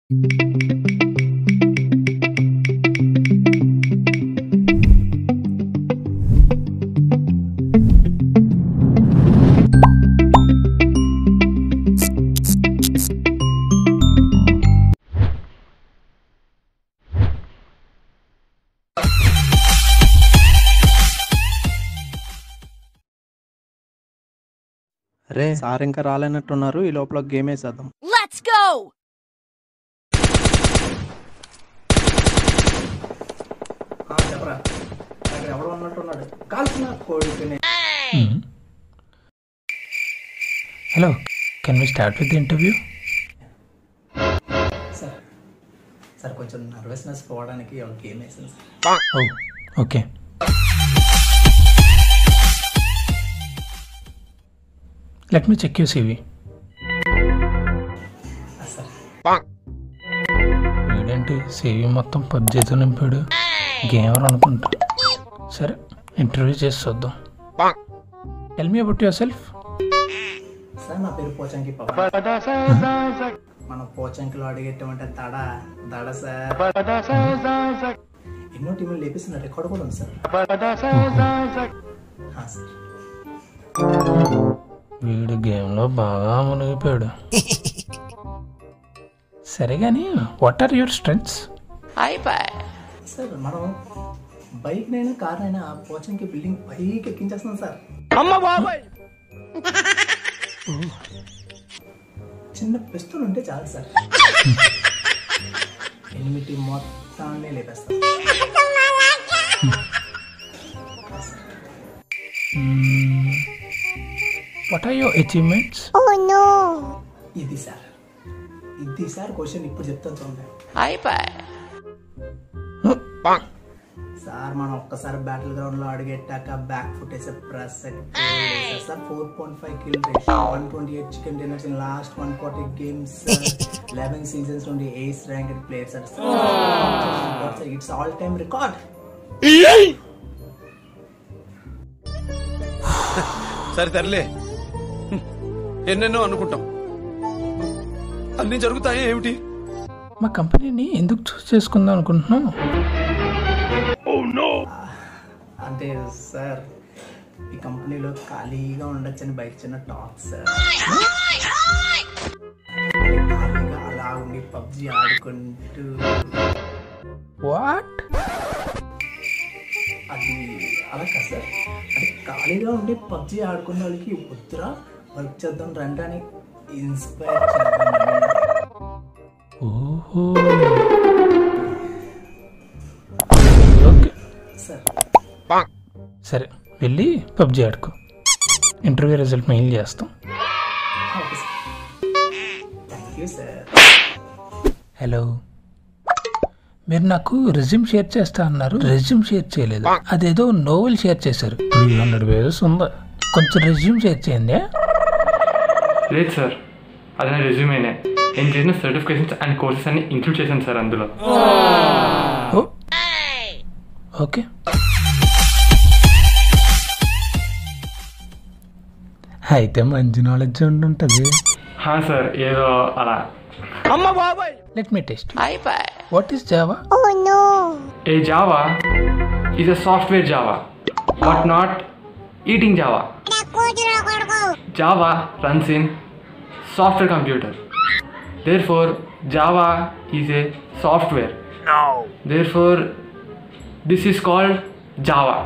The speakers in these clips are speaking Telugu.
రే సార్ ఇంకా రాలేనట్టున్నారు ఈ లోపల గేమ్ వేసేద్దాం Let's go! చెప్పరా అక్కడ ఎవడు ఉన్నట్టున్నాడు కాల్సిన కోడికి hello can we start with interview sir sir కొంచెం నర్వస్నెస్ పోవడానికి ఒక గేమ్ వేసాను sir oh okay let me check you CV sir వీడేంటి సివి మొత్తం పబ్జీతో నింపాడు గేమర్ అనుకుంటా సరే ఇంటర్వ్యూ చేసి చూద్దాం tell me about yourself sir నా పేరు పోచంకి పవన్ మన పోచంకిలో అడిగేటమంటే దడ దడ సార్ ఎన్నో టీములు లేపిస్తున్న రికార్డు కూడా ఉంది సార్ ఆ, సార్ వీడు గేమ్లో బాగా మునిగిపోయాడు సరే కానీ what are your strengths sir మనం బైక్ నైనా కార్ అయినా పోచంకి బిల్డింగ్ పైకి ఎక్కించేస్తున్నాం సార్ చిన్న పిస్తులు ఉంటే చాలు సార్ ఎనిమిది మొత్తాన్ని లేపేస్తాం వాట్ ఆర్ యువర్ అచీవ్మెంట్స్ ఇది సార్ ఇది సార్ క్వశ్చన్ ఇప్పుడు చెప్తాను చూడండి సార్ మనం ఒక్కసారి బ్యాటిల్ గ్రౌండ్ లో అడిగెట్టాక బ్యాక్ ఫుట్ వేసే ప్రసక్తి లేదు sir four point five kill ratio one twenty eight chicken dinners in last one forty games eleven seasons నుండి ace rank player sir it's all time record సరే తరలే ఎన్నెన్నో అనుకుంటాం అన్ని జరుగుతాయి ఏమిటి మా కంపెనీని ఎందుకు చూస్ చేసుకుందాం అనుకుంటున్నాం అంటే సార్ ఈ కంపెనీలో ఖాళీగా ఉండొచ్చని బయట చిన్న టాక్ సార్ ఖాళీగా అలా ఉండి పబ్జి ఆడుకుంటూ వాట్ అది అలా కాదు సార్ అది ఖాళీగా ఉండి పబ్జి ఆడుకునే వాళ్ళకి వద్దురా వర్క్ చేద్దాం రండి అని ఇన్స్పైర్ చేద్దాం ఓహో ఓకే సార్ సరే వెళ్ళి పబ్జీ ఆడుకో ఇంటర్వ్యూ రిజల్ట్ మెయిల్ చేస్తాం okay sir thank you sir hello మీరు నాకు రెజ్యూమ్ షేర్ చేస్తా అన్నారు రెజ్యూమ్ షేర్ చేయలేదు అదేదో నోవెల్ షేర్ చేశారు త్రీ హండ్రెడ్ పేజెస్ ఉందా కొంచెం రెజ్యూమ్ షేర్ చేయండి లేదు సార్ అది నా రెజ్యూమేనే నేను చేసిన సర్టిఫికేషన్స్ అండ్ కోర్సెస్ అన్ని ఇంక్లూడ్ చేశాను సార్ అందులో ఓ ఓకే అయితే మంచి నాలెడ్జ్ ఉంటుంటుంది హా సార్ ఏదో అలా let me test what is Java a Java is a software Java but not eating Java Java runs in software computer therefore Java is a software therefore this is called Java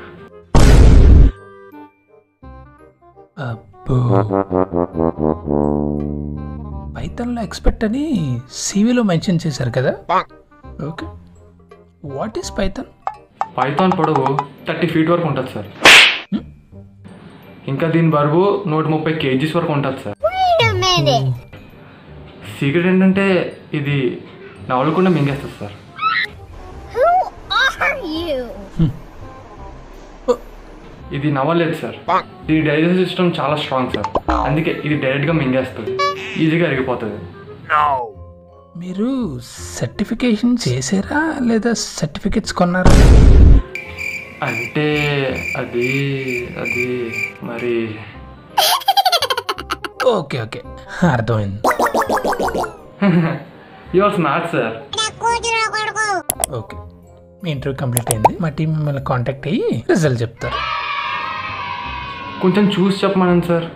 అబ్బో పైథాన్లో ఎక్స్పెక్ట్ అని సివిలో మెన్షన్ చేశారు కదా okay what is Python python పొడవు థర్టీ ఫీట్ వరకు ఉంటుంది సార్ ఇంకా దీని బరువు నూట ముప్పై కేజీస్ వరకు ఉంటుంది సార్ సీక్రెట్ ఏంటంటే ఇది నవలకుండా మింగేస్తుంది సార్ Who are you? ఇది నవ్వలేదు సార్ దీని డైజెషన్ సిస్టమ్ చాలా స్ట్రాంగ్ సార్ అందుకే ఇది డైరెక్ట్గా మింగేస్తుంది ఈజీగా అరిగిపోతుంది మీరు సర్టిఫికేషన్ చేశారా లేదా సర్టిఫికెట్స్ కొన్నారా అంటే అది అది మరి ఓకే ఓకే అర్థమైంది He was mad, sir. Okay మీ ఇంటర్వ్యూ కంప్లీట్ అయింది మా టీం మిమ్మల్ని కాంటాక్ట్ అయ్యి రిజల్ట్ చెప్తారు కొంచెం చూసి చెప్పమనండి sir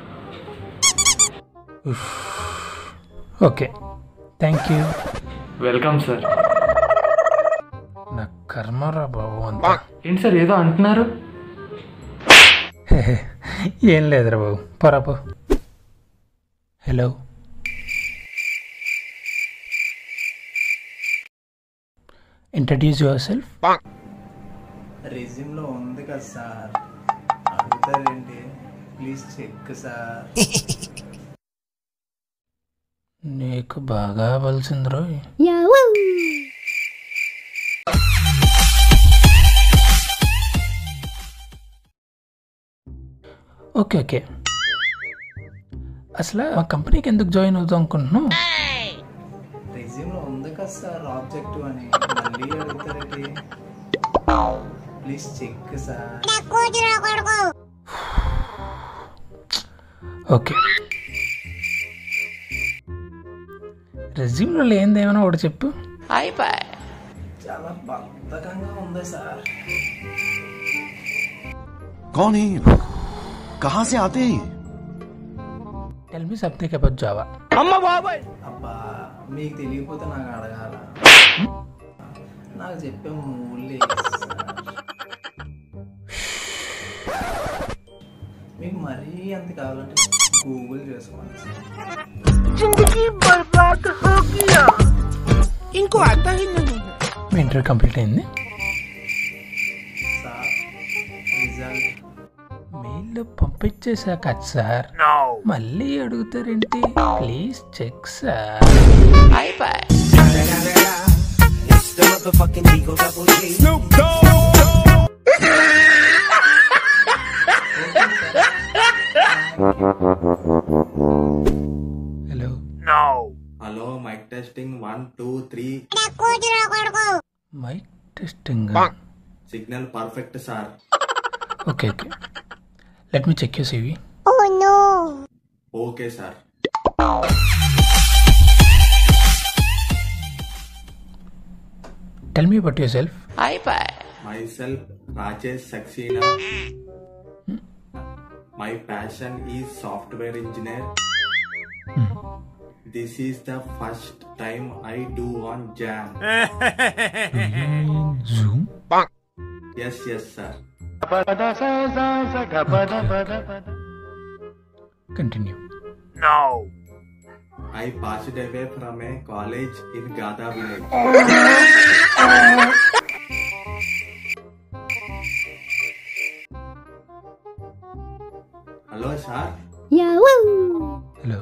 okay thank you welcome sir నా కర్మరా బాబు అంతా ఏంటి సార్ ఏదో అంటున్నారు ఏం లేదురా బాబు పరాపో hello introduce yourself resume లో ఉంది కదా సార్ అడుగుతారేంటి ప్లీజ్ చెక్ సార్ నీకు బాగా బలిసింది రోయ్ Yahoo! ఓకే ఓకే అసలు మా కంపెనీకి ఎందుకు జాయిన్ అవుతాం అనుకుంటున్నావు రెజ్యూమ్ లో ఉంది కదా సార్ ఆబ్జెక్టివ్ అని మళ్ళీ అడుగుతారేంటి ప్లీజ్ చెక్ సార్ ఓకే రెజ్యూమ్లో లేనిది ఏమైనా ఒకటి చెప్పు చాలా బద్ధకంగా ఉంది సార్ कौन है ये? कहाँ से आते हैं ये? Tell me something about Java అబ్బా మీకు తెలియకపోతే నాకు అడగాల నాకు చెప్పే మూలే మీకు మరీ అంత కావాలంటే గూగుల్ చేసుకోండి సార్ మీ ఇంటర్వ్యూ కంప్లీట్ అయింది సార్ రిజల్ట్ మెయిల్ పంపించేశాక సార్ మళ్ళీ అడుగుతారేంటి please check sir hello hello mike testing one two three mike testing signal perfect sir okay okay let me check you CV Oh no! Okay sir tell me about yourself myself Rajesh Saxena my passion is software engineer this is the first time I do on jam zoom yes yes sir continue I passed away from a college in Gada village hello sir Yahoo! Hello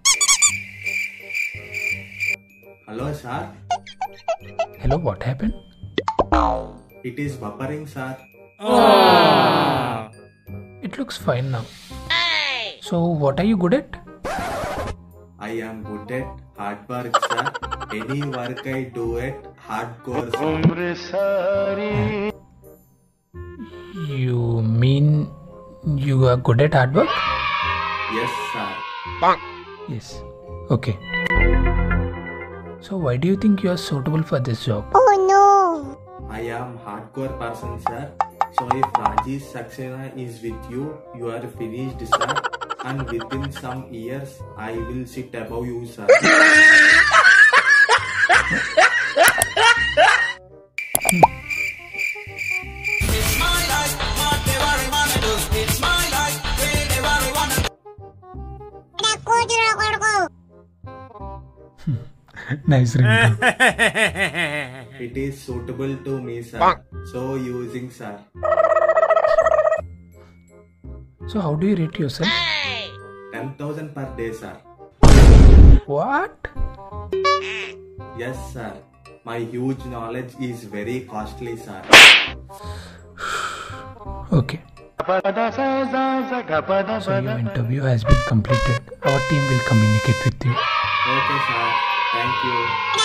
hello sir hello what happen it is buffering sir it looks fine now so what are you good at I am good at hard work, sir. Any work I do it hardcore, sir. You mean you are good at hard work Yes, sir. Yes okay so why do you think you are suitable for this job Oh no! I am hardcore person, sir. So if Rajesh Saxena is with you, you are finished, sir. And within some years, I will sit above you, sir. Nice ring It is suitable to me, sir. So using, sir. So how do you rate yourself 10,000 per day, sir. What Yes, sir. My huge knowledge is very costly, sir. Okay so your interview has been completed our team will communicate with you Okay, sir. Thank you.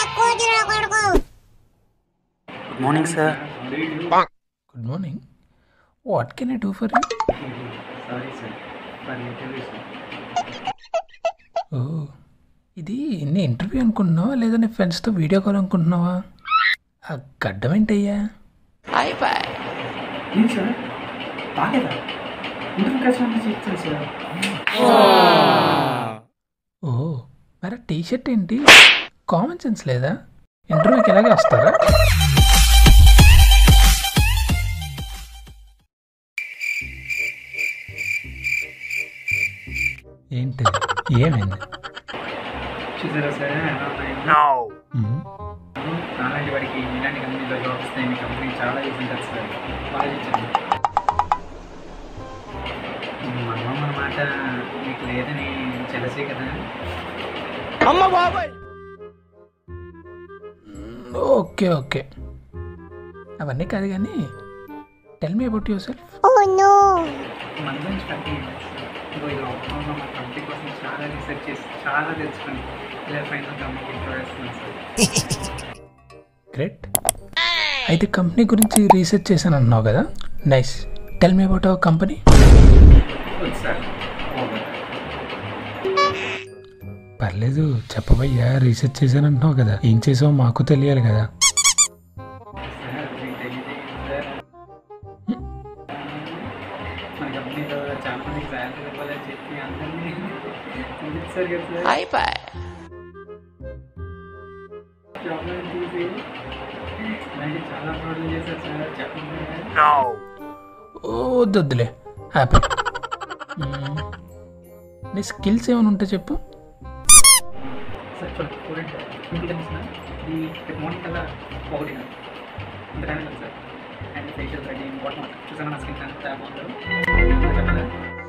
Good morning sir good morning what can I do for you oh ఇది నీ ఇంటర్వ్యూ అనుకుంటున్నావా లేదా నీ ఫ్రెండ్స్తో వీడియో కాల్ అనుకుంటున్నావా ఆ గడ్డం ఏంటయ్యా ఏం సార్ బాగేదా ఇంటర్వ్యూ కలిసి చెప్తాను సార్ ఓ మరి టీ షర్ట్ ఏంటి కామన్ సెన్స్ లేదా ఇంటర్వ్యూకి ఎలాగే వస్తారా ఏంటి ఏమైంది చూసారా సార్ ఉమ్, నాలాంటి వాడికి ఇలాంటి కంపెనీలో జాబ్ ఇస్తే మీ కంపెనీ చాలా యూజ్ ఉంటుంది సార్ ఆలోచించండి మా అమ్మ మన మాట మీకు లేదని చెలసే కదా ఓకే ఓకే అవన్నీ కాదు కానీ tell me about yourself Oh no. మన గురించి కంపెనీ ఇదిగో ఇలా అవుతున్నాం మా కంపెనీ కోసం చాలా రీసెర్చ్ చేసి చాలా తెలుసుకొని ఇలా ఫైనల్ కంపెనీకి ఇంట్రో వేస్తున్నాం సార్ గ్రేట్ అయితే కంపెనీ గురించి రీసెర్చ్ చేశాను అంటున్నావు కదా nice tell me about our company వద్దు సార్ ఓవర్ పర్లేదు చెప్పబయ్యా రీసెర్చ్ చేశాను అంటున్నావు కదా ఏం చేసావో మాకు తెలియాలి కదా సార్ మీకు తెలియదు సార్ మన కంపెనీలో చాలా మందికి శాలరీ ఇవ్వాలని చెప్పి అందరినీ పిలిచారు కదా సార్ జాబ్లో తీసి ఇలాంటి చాలా ఫ్రాడ్లు చేశారు సార్ చెప్పండి ఓ వద్దు వద్దులే హ్యాపీ నీ స్కిల్స్ ఏమైనా ఉంటే చెప్పు సార్ చూడండి చూడండి మీకు తెలిసిన ఈ రేపు మార్నింగ్ కల్లా ఒకటి అంత టైం లేదు sir and facial ready what చూసాను నా స్కిన్ అంతా బాగుంటుంది చెప్పాలి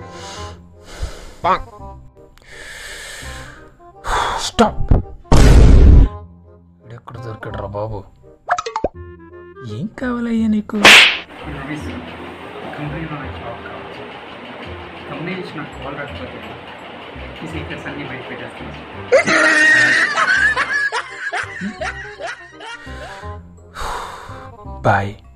స్టాప్ ఎక్కడ దొరికాడు బాబు ఏం కావాలయ్యా నీకు నైస్ కంపెనీలో నాకు జాబ్ కావచ్చు కంపెనీ నుంచి నాకు కాల్ రాకపోతే ఈ సీక్రెట్స్ అన్నీ బయట పెట్టేస్తాను బాయ్